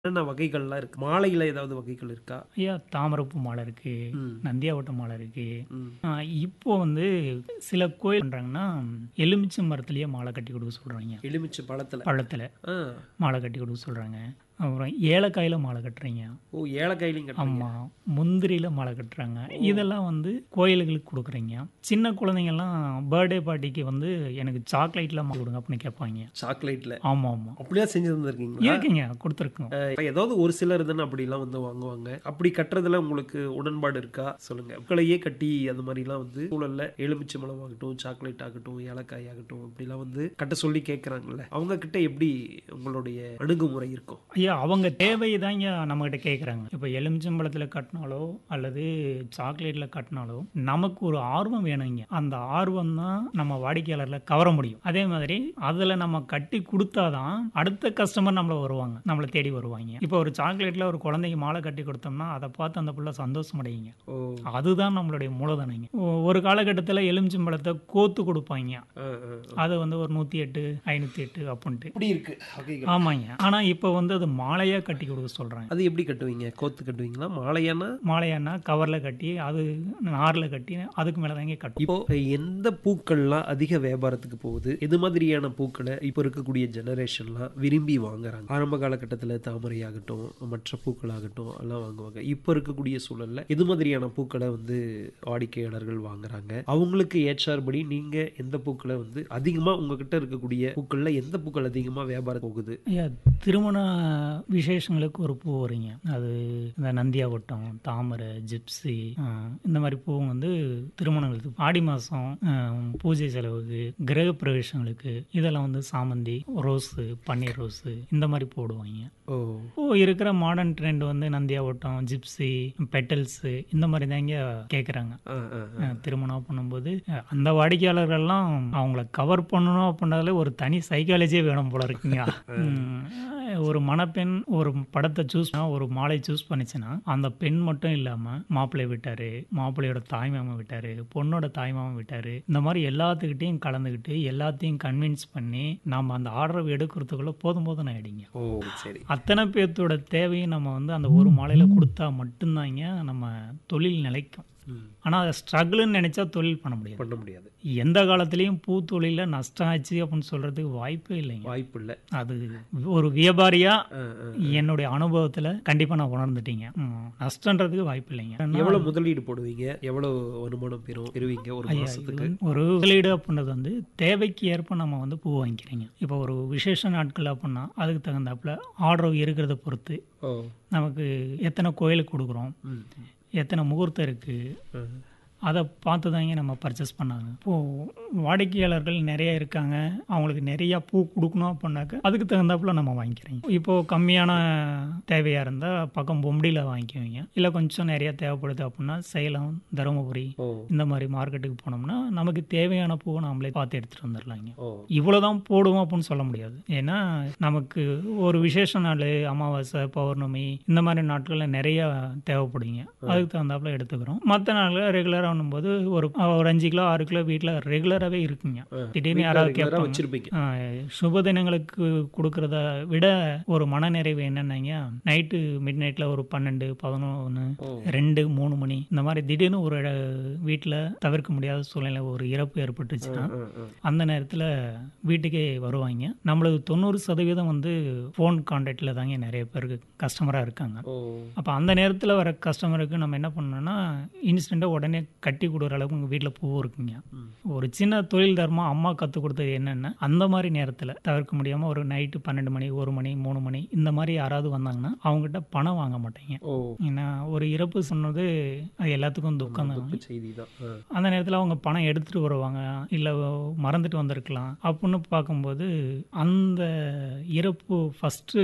என்னென்ன வகைகள்லாம் இருக்கு? மாலையில ஏதாவது வகைகள் இருக்கா? ஐயா தாமரைப்பூ மாலை இருக்கு. ம். நந்தியாவட்ட மாலை இருக்கு. ம். ஆ இப்போ வந்து சில கோயில் பண்றாங்கன்னா, எலுமிச்சை மரத்திலேயே மாலை கட்டி கொடுக்க சொல்றாய்ங்க. எலுமிச்சை பழத்துல. பழத்துல ஆ. மாலை கட்டி கொடுக்க சொல்றாங்க. அப்புறம் ஏலக்காயில மாலை கட்டுறீங்க. ஓ! ஏலக்காயிலையும் கட்டுறீங்க. ஆமா. முந்திரியில மாலை கட்டுறாங்க. இதெல்லாம் வந்து கோயில்களுக்கு குடுக்குறீங்க. சின்ன குழந்தைங்கலாம் பர்த்டே பார்ட்டிக்கு வந்து எனக்கு சாக்லேட்ல மாலை கொடுங்க அப்படின்னு கேட்பாய்ங்க. சாக்லேட்ல. ஆமா, ஆமா. அப்படியா செஞ்சு தந்திருக்கீங்களா? இருக்குங்க குடுத்துருக்கோம். அ ஏதாவது ஒரு சிலர் தானே அப்படிலாம் வந்து வாங்குவாங்க. அப்படி கட்டுறதுல உங்களுக்கு உடன்பாடு இருக்கா? சொல்லுங்க. பூக்களையே கட்டி அது மாரிலாம் வந்து சூழல்ல எலுமிச்சை பழமாகட்டும், சாக்லேட் ஆகட்டும், ஏலக்காய் ஆகட்டும் இப்படிலாம் வந்து கட்ட சொல்லி கேட்குறாங்கல்ல. அவங்க கிட்ட எப்படி உங்களுடைய அணுகுமுறை இருக்கும்? ஐயா அவங்க தேவையை தாங்க நம்மகிட்ட கேட்குறாங்க. இப்போ எலுமிச்சம்பழத்துல கட்டினாலோ அல்லது சாக்லேட்ல கட்டினாலோ நமக்கு ஒரு ஆர்வம் வேணுங்க. அந்த ஆர்வம் தான் நம்ம வாடிக்கையாளர்ல கவர முடியும். அதே மாதிரி அதில் நம்ம கட்டி கொடுத்தாதான் அடுத்த கஸ்டமர் நம்மள வருவாங்க. நம்மளை தேடி வருவாங்க. இப்போ ஒரு சாக்லேட்ல ஒரு குழந்தைக்கு மாலை கட்டி கொடுத்தோம்னா அதை பார்த்து அந்த புள்ள சந்தோஷம் அடையுங்க. ஓ! அதுதான் நம்மளுடைய மூலதனங்க. ஒ- ஒரு காலகட்டத்தில் எலுமிச்சம்பழத்தை கோத்து கொடுப்பாங்க. ஆ, ஆ, ஆ. அது வந்து ஒரு நூற்றி எட்டு ஐநூற்றி எட்டு அப்படின்ட்டு இப்படி இருக்கு வகைகள். ஆமாங்க. ஆனால் இப்போ வந்து அது மாலையா கட்டி கொடுக்க சொல்கிறாங்க. அது எப்படி கட்டுவீங்க? கோத்து கட்டுவீங்களா? மாலையானா? மாலையானா கவரில் கட்டி அது நாரில் கட்டி அதுக்கு மேலே தாங்க கட்டும் இப்போ எந்த பூக்கள்லாம் அதிக வியாபாரத்துக்கு போகுது? எது மாதிரியான பூக்களை இப்போ இருக்கக்கூடிய ஜெனரேஷன்லாம் விரும்பி வாங்குறாங்க? ஆரம்ப காலகட்டத்தில் தாமரை ஆகட்டும், மற்ற பூக்களாகட்டும் எல்லாம் வாங்குவாங்க. இப்போ இருக்கக்கூடிய சூழல்ல எது மாதிரியான பூக்களை வந்து வாடிக்கையாளர்கள் வாங்குறாங்க? அவங்களுக்கு ஏற்றாற்படி நீங்க எந்த பூக்களை வந்து அதிகமா உங்ககிட்ட இருக்கக்கூடிய பூக்கள்ல எந்த பூக்கள் அதிகமா வியாபாரம் போகுது? ஐயா திருமண விசேஷங்களுக்கு ஒரு பூ வருங்க அது இந்த நந்தியாவட்டம் தாமரை ஜிப்சி ஆ, இந்த மாதிரி பூ வந்து திருமணங்களுக்கு ஆடி மாதம் பூஜை செலவுக்கு கிரக பிரவேசங்களுக்கு இதெல்லாம் வந்து சாமந்தி ரோஸு பன்னீர் ரோஸு இந்த மாதிரி போடுவாங்க ஓ! இப்போ இருக்கிற மாடர்ன் ட்ரெண்ட் வந்து நந்தியாவட்டம் ஜிப்சி பெட்டல்ஸு இந்த மாதிரி தாங்க கேட்குறாங்க ஆ, ஆ, ஆ. அஹ் திருமணம் பண்ணும்போது அஹ் அந்த வாடிக்கையாளர்கள்லாம் அவங்கள கவர் பண்ணணும் அப்படின்றதுல ஒரு தனி சைக்காலஜியே வேணும் போல இருக்குங்க உம், ஒரு மணப்பெண் ஒரு படத்தை சூஸ் ஒரு மாலை சூஸ் பண்ணிச்சுன்னா அந்த பெண் மட்டும் இல்லாம மாப்பிள்ளை விட்டாரு மாப்பிள்ளையோட தாய்மாமன் விட்டாரு பொண்ணோட தாய்மாமன் விட்டாரு இந்த மாதிரி எல்லாத்துக்கிட்டையும் கலந்துக்கிட்டு எல்லாத்தையும் கன்வின்ஸ் பண்ணி நாம அந்த ஆர்டர் எடுக்கிறதுக்குள்ள போதும் போதும் ஆயிடுங்க ஓ! சரி. அத்தனை பேர்த்தோட தேவையும் நம்ம வந்து அந்த ஒரு மாலையில கொடுத்தா மட்டும்தாங்க நம்ம தொழில் நிலைக்கும் ம். ஆனால் அதை ஸ்ட்ரகிள்னு நினைச்சா தொழில் பண்ண முடியாது பண்ண முடியாது. எந்த காலத்துலேயும் பூ தொழிலில் நஷ்டம் ஆச்சு அப்படின்னு சொல்றதுக்கு வாய்ப்பே இல்லைங்க வாய்ப்பு இல்ல. அது ஒரு வியாபாரியா ஆ, ஆ. என்னுடைய அனுபவத்தில் கண்டிப்பாக நான் உணர்ந்துட்டீங்க ம், நஷ்டன்றதுக்கு வாய்ப்பு இல்லைங்க எவ்வளவு முதலீடு போடுவீங்க? எவ்வளவு வருமானம் பெறும் பெறுவீங்க ஒரு ஐயா, இது மாசத்துக்கு? வந்து ஒரு முதலீடு அப்படின்றது வந்து தேவைக்கு ஏற்ப நம்ம வந்து பூ வாங்கிக்கிறீங்க இப்போ ஒரு விசேஷ நாட்கள் அப்படின்னா அதுக்கு தகுந்தாப்புல ஆர்டர் இருக்கிறத பொறுத்து ஓ! நமக்கு எத்தனை கோயிலுக்கு கொடுக்குறோம் ம். எத்தனை முகூர்த்தம் இருக்குது ஆ. அதை பார்த்து தாங்க நம்ம பர்ச்சேஸ் பண்ணாங்க இப்போது வாடிக்கையாளர்கள் நிறைய இருக்காங்க அவங்களுக்கு நிறையா பூ கொடுக்கணும் அப்படின்னாக்க அதுக்கு தகுந்தாப்புல நம்ம வாங்கிக்கிறோங்க இப்போது கம்மியான தேவையாக இருந்தால் பக்கம் பொம்படியில் வாங்கிக்குவீங்க இல்லை கொஞ்சம் நிறையா தேவைப்படுது அப்படின்னா சேலம் தருமபுரி ஓ! இந்த மாதிரி மார்க்கெட்டுக்கு போனோம்னா நமக்கு தேவையான பூவை நாமளே பார்த்து எடுத்துகிட்டு வந்துடலாங்க ஓ! இவ்வளோதான் போடுவோம் அப்படின்னு சொல்ல முடியாது ஏன்னா நமக்கு ஒரு விசேஷ நாள் அமாவாசை பௌர்ணமி இந்த மாதிரி நாட்களில் நிறைய தேவைப்படுங்க அதுக்கு தகுந்தாப்புல எடுத்துக்கிறோம் மற்ற நாளில் ரெகுலராக போது ஒரு ஒரு அஞ்சு கிலோ ஆறு கிலோ வீட்டில் ரெகுலராகவே இருக்குங்க ஆ. திடீர்னு வீட்ல யாராவது ரெகுலரா கேட்பாங்க வச்சிருப்பீங்க. ஆ, சுப தினங்களுக்கு கொடுக்கறத விட ஒரு மனநிறைவு என்னன்னாங்க நைட்டு மிட் நைட்டில் ஒரு பன்னெண்டு பதினொன்று ஓ! ரெண்டு மூணு மணி இந்த மாதிரி திடீர்னு ஒரு வீட்டில் தவிர்க்க முடியாத சூழ்நிலை ஒரு இறப்பு ஏற்பட்டுச்சுன்னா ஆ, ஆ. அந்த நேரத்தில் வீட்டுக்கே வருவாங்க நம்மளது தொண்ணூறு சதவீதம் வந்து ஃபோன் கான்டாக்டில் தாங்க நிறைய பேருக்கு கஸ்டமராக இருக்காங்க ஓ! அப்போ அந்த நேரத்தில் வர கஸ்டமருக்கு நம்ம என்ன பண்ணோம்னா இன்ஸ்டண்ட்டாக உடனே கட்டி கொடுக்குற அளவுக்கு உங்கள் வீட்டில் பூ இருக்குங்க ம். ஒரு சின்ன தொழில் தர்மம் அம்மா கற்றுக் கொடுத்தது என்னென்னா அந்த மாதிரி நேரத்தில் தவிர்க்க முடியாமல் ஒரு நைட்டு பன்னெண்டு மணி ஒரு மணி மூணு மணி இந்த மாதிரி யாராவது வந்தாங்கன்னா அவங்ககிட்ட பணம் வாங்க மாட்டேங்க ஓ! ஏன்னா ஒரு இறப்பு சொன்னது அது எல்லாத்துக்கும் துக்கம் தான் துக்க செய்தி தான். ஆ. அந்த நேரத்தில் அவங்க பணம் எடுத்துகிட்டு வருவாங்க இல்லை மறந்துட்டு வந்திருக்கலாம் அப்படின்னு பார்க்கும்போது அந்த இறப்பு ஃபஸ்ட்டு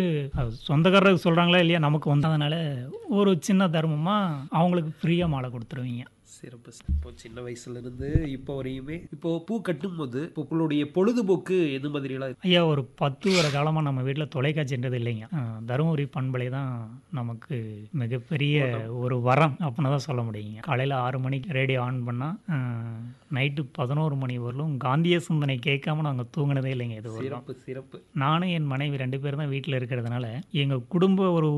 சொந்தக்காரருக்கு சொல்கிறாங்களா இல்லையா நமக்கு வந்ததுனால ஒரு சின்ன தர்மமாக அவங்களுக்கு ஃப்ரீயாக மாலை கொடுத்துருவீங்க சிறப்பு சார். இப்போ சின்ன வயசுல இருந்து இப்போ வரையுமே இப்போ பூ கட்டும்போது இப்போ உங்களுடைய பொழுதுபோக்கு எது மாதிரியெல்லாம் ஐயா ஒரு பத்து வர காலமாக நம்ம வீட்டில் தொலைக்காட்சின்றது இல்லைங்க அஹ் தருமபுரி பண்பலை தான் நமக்கு மிகப்பெரிய ஒரு வரம் அப்படின்னு தான் சொல்ல முடியுங்க காலையில் ஆறு மணிக்கு ரேடியோ ஆன் பண்ணால் நைட்டு பதினோரு மணி வரலும் காந்திய சிந்தனை கேட்காம நாங்கள் தூங்கினதே இல்லைங்க இது வரலாம் சிறப்பு சிறப்பு நானும் என் மனைவி ரெண்டு பேரும் தான் வீட்டில் இருக்கிறதுனால எங்கள் குடும்ப ஒரு